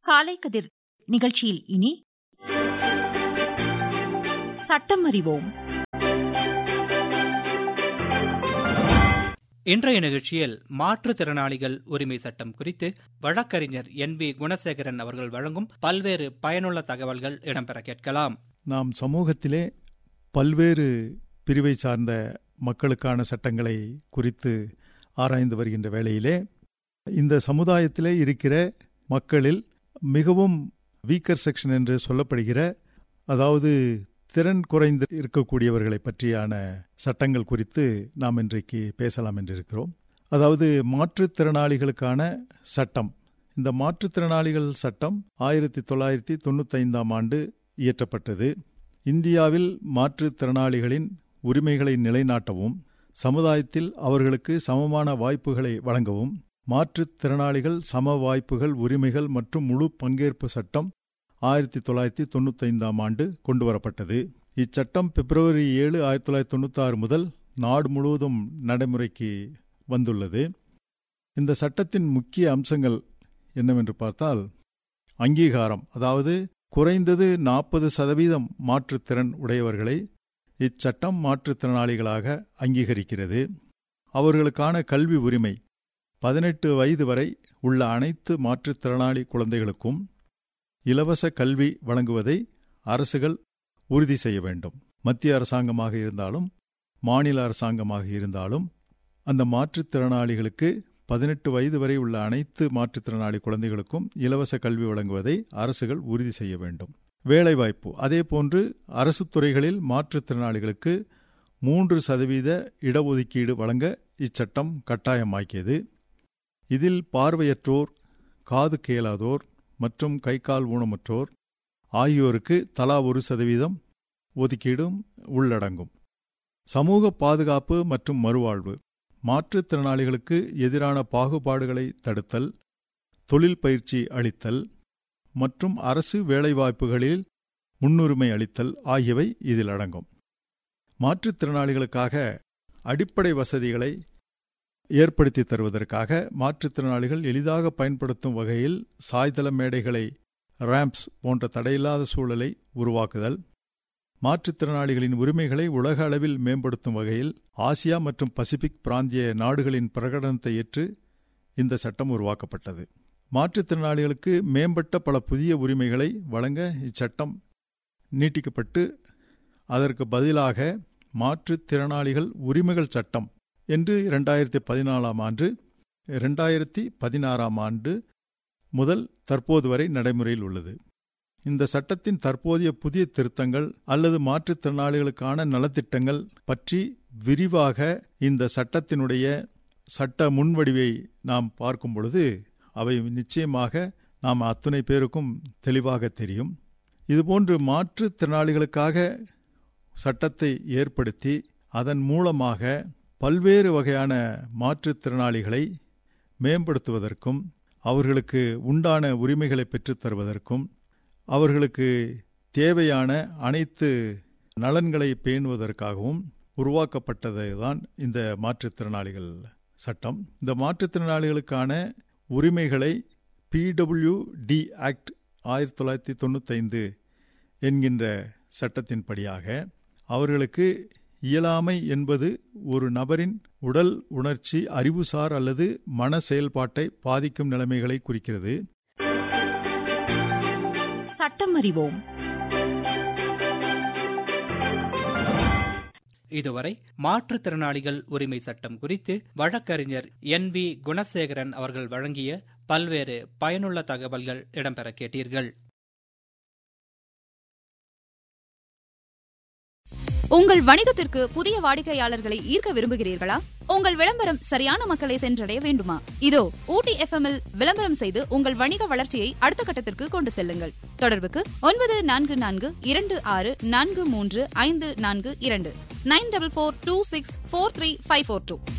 காலை கதிர் நிகழ்ச்சியில் இனி சட்டம் அறிவோம் இன்றைய நிகழ்ச்சியில் மாற்றுத்திறனாளிகள் உரிமை சட்டம் குறித்து வழக்கறிஞர் என் வி குணசேகரன் அவர்கள் வழங்கும் பல்வேறு பயனுள்ள தகவல்கள் இடம்பெற கேட்கலாம் நாம் சமூகத்திலே பல்வேறு பிரிவை சார்ந்த மக்களுக்கான சட்டங்களை குறித்து ஆராய்ந்து வருகின்ற வேளையிலே இந்த சமுதாயத்திலே இருக்கிற மக்களில் மிகவும் வீக்கர் செக்ஷன் என்று சொல்லப்படுகிற அதாவது திறன் குறைந்து இருக்கக்கூடியவர்களை பற்றியான சட்டங்கள் குறித்து நாம் இன்றைக்கு பேசலாம் என்றிருக்கிறோம் அதாவது மாற்றுத்திறனாளிகளுக்கான சட்டம் இந்த மாற்றுத்திறனாளிகள் சட்டம் ஆயிரத்தி தொள்ளாயிரத்தி தொண்ணூத்தைந்தாம் ஆண்டு இயற்றப்பட்டது இந்தியாவில் மாற்றுத்திறனாளிகளின் உரிமைகளை நிலைநாட்டவும் சமுதாயத்தில் அவர்களுக்கு சமமான வாய்ப்புகளை வழங்கவும் மாற்றுத்திறனாளிகள் சம வாய்ப்புகள் உரிமைகள் மற்றும் முழு பங்கேற்பு சட்டம் ஆயிரத்தி தொள்ளாயிரத்தி தொண்ணூத்தைந்தாம் ஆண்டு கொண்டுவரப்பட்டது இச்சட்டம் பிப்ரவரி ஏழு ஆயிரத்தி தொள்ளாயிரத்தி தொண்ணூத்தாறு முதல் நாடு முழுவதும் நடைமுறைக்கு வந்துள்ளது இந்த சட்டத்தின் முக்கிய அம்சங்கள் என்னவென்று பார்த்தால் அங்கீகாரம் அதாவது குறைந்தது நாற்பது சதவீதம் மாற்றுத்திறன் உடையவர்களை இச்சட்டம் மாற்றுத்திறனாளிகளாக அங்கீகரிக்கிறது அவர்களுக்கான கல்வி உரிமை பதினெட்டு வயது வரை உள்ள அனைத்து மாற்றுத்திறனாளி குழந்தைகளுக்கும் இலவச கல்வி வழங்குவதை அரசுகள் உறுதி செய்ய வேண்டும் மத்திய அரசாங்கமாக இருந்தாலும் மாநில அரசாங்கமாக இருந்தாலும் அந்த மாற்றுத்திறனாளிகளுக்கு பதினெட்டு வயது வரை உள்ள அனைத்து மாற்றுத்திறனாளி குழந்தைகளுக்கும் இலவச கல்வி வழங்குவதை அரசுகள் உறுதி செய்ய வேண்டும் வேலைவாய்ப்பு அதேபோன்று அரசு துறைகளில் மாற்றுத்திறனாளிகளுக்கு மூன்று சதவீத இடஒதுக்கீடு வழங்க இச்சட்டம் கட்டாயமாக்கியது இதில் பார்வையற்றோர் காது கேளாதோர் மற்றும் கை கால் ஊனமுற்றோர் ஆகியோருக்கு தலா ஒரு சதவீதம் ஒதுக்கீடும் உள்ளடங்கும் சமூக பாதுகாப்பு மற்றும் மறுவாழ்வு மாற்றுத்திறனாளிகளுக்கு எதிரான பாகுபாடுகளை தடுத்தல் தொழில் பயிற்சி அளித்தல் மற்றும் அரசு வேலைவாய்ப்புகளில் முன்னுரிமை அளித்தல் ஆகியவை இதில் அடங்கும் மாற்றுத்திறனாளிகளுக்காக அடிப்படை வசதிகளை ஏற்படுத்தி தருவதற்காக மாற்றுத்திறனாளிகள் எளிதாக பயன்படுத்தும் வகையில் சாய்தள மேடைகளை ரேம்ப்ஸ் போன்ற தடையில்லாத சூழலை உருவாக்குதல் மாற்றுத்திறனாளிகளின் உரிமைகளை உலக அளவில் மேம்படுத்தும் வகையில் ஆசியா மற்றும் பசிபிக் பிராந்திய நாடுகளின் பிரகடனத்தை ஏற்று இந்த சட்டம் உருவாக்கப்பட்டது மாற்றுத்திறனாளிகளுக்கு மேம்பட்ட பல புதிய உரிமைகளை வழங்க இச்சட்டம் நீட்டிக்கப்பட்டு அதற்கு பதிலாக மாற்றுத்திறனாளிகள் உரிமைகள் சட்டம் என்று இரண்டாயிரத்தி பதினாலாம் ஆண்டு இரண்டாயிரத்தி பதினாறாம் ஆண்டு முதல் தற்போது வரை நடைமுறையில் உள்ளது இந்த சட்டத்தின் தற்போதைய புதிய திருத்தங்கள் அல்லது மாற்றுத்திறனாளிகளுக்கான நலத்திட்டங்கள் பற்றி விரிவாக இந்த சட்டத்தினுடைய சட்ட முன்வடிவை நாம் பார்க்கும் பொழுது அவை நிச்சயமாக நாம் அத்துணை பேருக்கும் தெளிவாக தெரியும் இதுபோன்று மாற்றுத்திறனாளிகளுக்காக சட்டத்தை ஏற்படுத்தி அதன் மூலமாக பல்வேறு வகையான மாற்றுத்திறனாளிகளை மேம்படுத்துவதற்கும் அவர்களுக்கு உண்டான உரிமைகளை பெற்றுத் தருவதற்கும் அவர்களுக்கு தேவையான அனைத்து நலன்களை பேணுவதற்காகவும் உருவாக்கப்பட்டதுதான் இந்த மாற்றுத்திறனாளிகள் சட்டம் இந்த மாற்றுத்திறனாளிகளுக்கான உரிமைகளை பிடபிள்யூ டி ஆக்ட் ஆயிரத்தி தொள்ளாயிரத்தி தொண்ணூத்தைந்து என்கின்ற சட்டத்தின்படியாக அவர்களுக்கு இயலாமை என்பது ஒரு நபரின் உடல் உணர்ச்சி அறிவுசார் அல்லது மன செயல்பாட்டை பாதிக்கும் நிலைமைகளை குறிக்கிறது சட்டம் அறிவோம் இதுவரை மாற்றுத்திறனாளிகள் உரிமை சட்டம் குறித்து வழக்கறிஞர் என் வி குணசேகரன் அவர்கள் வழங்கிய பல்வேறு பயனுள்ள தகவல்கள் இடம்பெற கேட்டீர்கள் உங்கள் வணிகத்திற்கு புதிய வாடிக்கையாளர்களை ஈர்க்க விரும்புகிறீர்களா உங்கள் விளம்பரம் சரியான மக்களை சென்றடைய வேண்டுமா இதோ ஊட்டி எஃப்எம் இல் விளம்பரம் செய்து உங்கள் வணிக வளர்ச்சியை அடுத்த கட்டத்திற்கு கொண்டு செல்லுங்கள் தொடர்புக்கு ஒன்பது நான்கு நான்கு இரண்டு ஆறு நான்கு மூன்று ஐந்து நான்கு இரண்டு nine double four two six four three five four two